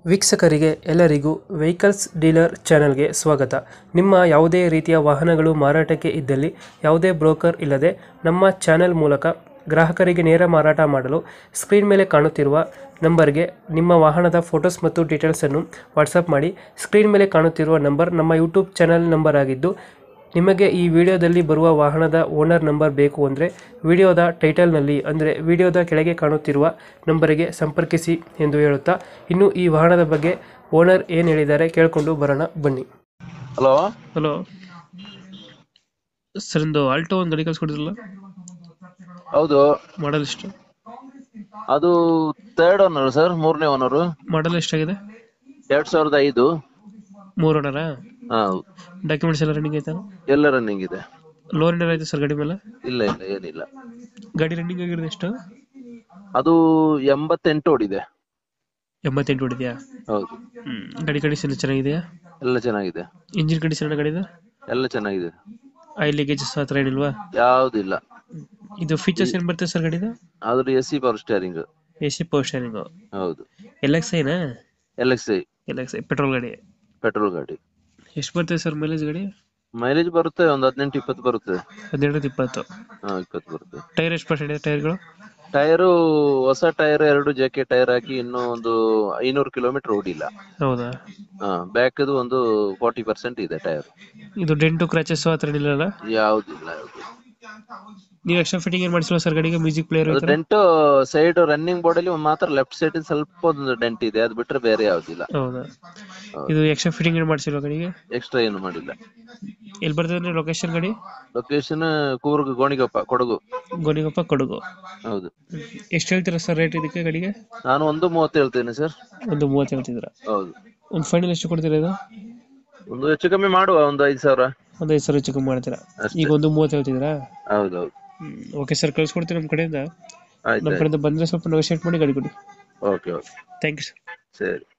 ವೀಕ್ಷಕರಿಗೆ ಎಲ್ಲರಿಗೂ vehicles dealer ಚಾನೆಲ್ಗೆ ಸ್ವಾಗತ ನಿಮ್ಮ ಯಾವುದೇ ರೀತಿಯ ವಾಹನಗಳು ಮಾರಾಟಕ್ಕೆ ಇದ್ದಲ್ಲಿ ಯಾವುದೇ ಬ್ರೋಕರ್ ಇಲ್ಲದೆ ನಮ್ಮ ಚಾನೆಲ್ ಮೂಲಕ ಗ್ರಾಹಕರಿಗೆ ನೇರ ಮಾರಾಟ ಮಾಡಲು ಸ್ಕ್ರೀನ್ ಮೇಲೆ ಕಾಣುತ್ತಿರುವ ನಂಬರ್ಗೆ ನಿಮ್ಮ ವಾಹನದ ಫೋಟೋಸ್ ಮತ್ತು ಡೀಟೇಲ್ಸನ್ನು ವಾಟ್ಸಪ್ ಮಾಡಿ ಸ್ಕ್ರೀನ್ ಮೇಲೆ ಕಾಣುತ್ತಿರುವ ನಂಬರ್ ನಮ್ಮ ಯೂಟ್ಯೂಬ್ ಚಾನೆಲ್ ನಂಬರ್ ಆಗಿದ್ದು ನಿಮಗೆ ಈ ವಿಡಿಯೋದಲ್ಲಿ ಬರುವ ವಾಹನದ ಓನರ್ ನಂಬರ್ ಬೇಕು ಅಂದರೆ ವಿಡಿಯೋದ ಟೈಟಲ್ನಲ್ಲಿ ಅಂದರೆ ವಿಡಿಯೋದ ಕೆಳಗೆ ಕಾಣುತ್ತಿರುವ ನಂಬರಿಗೆ ಸಂಪರ್ಕಿಸಿ ಎಂದು ಹೇಳುತ್ತಾ ಇನ್ನು ಈ ವಾಹನದ ಬಗ್ಗೆ ಓನರ್ ಏನು ಹೇಳಿದ್ದಾರೆ ಕೇಳಿಕೊಂಡು ಬರೋಣ ಬನ್ನಿ ಹಲೋ ಹಲೋ ಸರ್ ಒಂದು ಆಲ್ಟೋ ಒಂದು ಗಾಡಿ ಕಳ್ಸ್ಕೊಡಿದ್ರಲ್ಲ ಹೌದು ಮಾಡಲ್ ಎಷ್ಟು ಅದು ಥರ್ಡ್ ಓನರ್ ಸರ್ ಮೂರನೇ ಓನರು ಮಾಡಲ್ ಎಷ್ಟಾಗಿದೆ ಎರಡ್ ಸಾವಿರದ ಐದು ಮೂರು ಓನರ ಹಾ ಡಾಕ್ಯುಮೆಂಟ್ಸ್ ಎಲ್ಲ ರನ್ನಿಂಗ್ ಆಯ್ತಾ ಎಲ್ಲ ರನ್ನಿಂಗ್ ಇದೆ ಲೋನ್ ಏನಾರ ಆಯ್ತು ಸರ್ ಗಾಡಿ ಮೇಲೆ ಇಲ್ಲ ಇಲ್ಲ ಏನಿಲ್ಲ ಗಾಡಿ ರನ್ನಿಂಗ್ ಆಗಿರೋದು ಎಷ್ಟು ಅದು ಎಂಬತ್ತೆಂಟು ಓಡಿದೆ ಎಂಬತ್ತೆಂಟು ಹೊಡಿದೆಯಾ ಹೌದು ಹ್ಮ್ ಗಾಡಿ ಕಂಡೀಷನ್ ಚೆನ್ನಾಗಿದೆಯಾ ಎಲ್ಲ ಚೆನ್ನಾಗಿದೆ ಇಂಜಿನ್ ಕಂಡೀಷನ್ ಗಾಡಿದ ಎಲ್ಲ ಚೆನ್ನಾಗಿದೆ ಆಯಿಲ್ ಲೀಕೇಜಸ್ ಆ ಥರ ಏನಿಲ್ವಾ ಯಾವ್ದಿಲ್ಲ ಇದು ಫೀಚರ್ಸ್ ಏನ್ ಬರ್ತದೆ ಸರ್ ಗಾಡಿದು ಆದ್ರೆ S C power steering A C power steering ಹೌದು ಎಲ್ ಎಕ್ಸ್ ಐನಾ L X I L X I petrol ಗಾಡಿ ಪೆಟ್ರೋಲ್ ಗಾಡಿ ಎಷ್ಟು ಬರ್ತದೆ ಸರ್ ಮೈಲೇಜ್ ಗಾಡಿ ಮೈಲೇಜ್ ಬರುತ್ತೆ ಒಂದು ಹದಿನೆಂಟು ಇಪ್ಪತ್ತು ಬರುತ್ತೆ ಹನ್ನೆರಡು ಇಪ್ಪತ್ತು ಹಾ ಇಪ್ಪತ್ತು ಬರುತ್ತೆ ಟೈರ್ ಎಷ್ಟು ಪರ್ಸೆಂಟ್ ಇದೆ ಟೈರ್ಗಳು ಟೈರು ಹೊಸ ಟೈರ್ ಎರಡು ಜೆ ಟೈರ್ ಹಾಕಿ ಇನ್ನೂ ಒಂದು ಐನೂರು ಕಿಲೋಮೀಟರ್ ಓಡಿಲ್ಲ ಹೌದಾ ಹಾ ಬ್ಯಾಕ್ದು ಒಂದು ಫಾರ್ಟಿ ಪರ್ಸೆಂಟ್ ಇದೆ ಟೈರ್ ಇದು ಡೆಂಟು ಕ್ರಾಚಸ್ ಆ ಥರ ಏನಿಲ್ಲ ಯಾವ್ದಿಲ್ಲ ಯಾವ್ದು ನೀವು ಎಕ್ಸ್ಟ್ರಾ ಫಿಟ್ಟಿಂಗ್ ಏನು ಮಾಡಿಸಿಲ್ಲ ಸರ್ ಗಾಡಿಗೆ ಮ್ಯೂಸಿಕ್ ಪ್ಲೇಯರ್ ಅದು ಡೆಂಟ್ ಸೈಡ್ ರನ್ನಿಂಗ್ ಬೋರ್ಡ್ ಮಾತ್ರ ಲೆಫ್ಟ್ ಸೈಡ್ ಸ್ವಲ್ಪ ಒಂದು ಡೆಂಟ್ ಇದೆ ಅದು ಬಿಟ್ರೆ ಬೇರೆ ಯಾವ್ದಿಲ್ಲ ಹೌದಾ ಇದು ಎಕ್ಸ್ಟ್ರಾ ಫಿಟ್ಟಿಂಗ್ ಏನು ಮಾಡಿಸಿಲ್ಲ ಗಾಡಿಗೆ ಎಕ್ಸ್ಟ್ರಾ ಏನು ಮಾಡಿಲ್ಲ ಎಲ್ಲಿ ಬರ್ತದೆ ಅಂದ್ರೆ ಲೊಕೇಶನ್ ಗಾಡಿ ಲೊಕೇಶನ್ ಕೂರ್ಗ್ ಗೋಣಿಗೊಪ್ಪ ಕೊಡಗು ಗೋನಿಗೊಪ್ಪ ಕೊಡಗು ಹೌದು ಎಷ್ಟು ಹೇಳ್ತೀರಾ ಸರ್ ರೇಟ್ ಇದಕ್ಕೆ ಗಾಡಿಗೆ ನಾನು ಒಂದು ಮೂವತ್ತು ಹೇಳ್ತೇನೆ ಸರ್ ಒಂದು ಮೂವತ್ತು ಹೇಳ್ತಿದ್ದೀರಾ ಹೌದು ಒಂದು ಫೈನಲ್ ಎಷ್ಟು ಕೊಡ್ತೀರಾ ಇದು ಒಂದು ಹೆಚ್ಚು ಕಮ್ಮಿ ಮಾಡುವ ಒಂದು ಐದು ಸಾವಿರ ಒಂದು ಐದು ಸಾವಿರ ಹೆಚ್ಚು ಕಮ್ಮಿ ಮಾಡ್ತೀರಾ ಅಷ್ಟೇ. ಈಗ ಒಂದು ಮೂವತ್ತು ಹೇಳ್ತಿದ್ದೀರಾ ಹೌದು ಹೌದು ಓಕೆ ಸರ್ ಕಳ್ಸ್ಕೊಡ್ತೀನಿ ನಮ್ಮ ಕಡೆಯಿಂದ ಆಯ್ತು ನಮ್ಮ ಕಡೆಯಿಂದ ಬಂದರೆ ಸ್ವಲ್ಪ ನೆಗೋಷಿಯೇಟ್ ಮಾಡಿ ಗಾಡಿ ಕೊಡಿ okay okay thank you sir ಸರಿ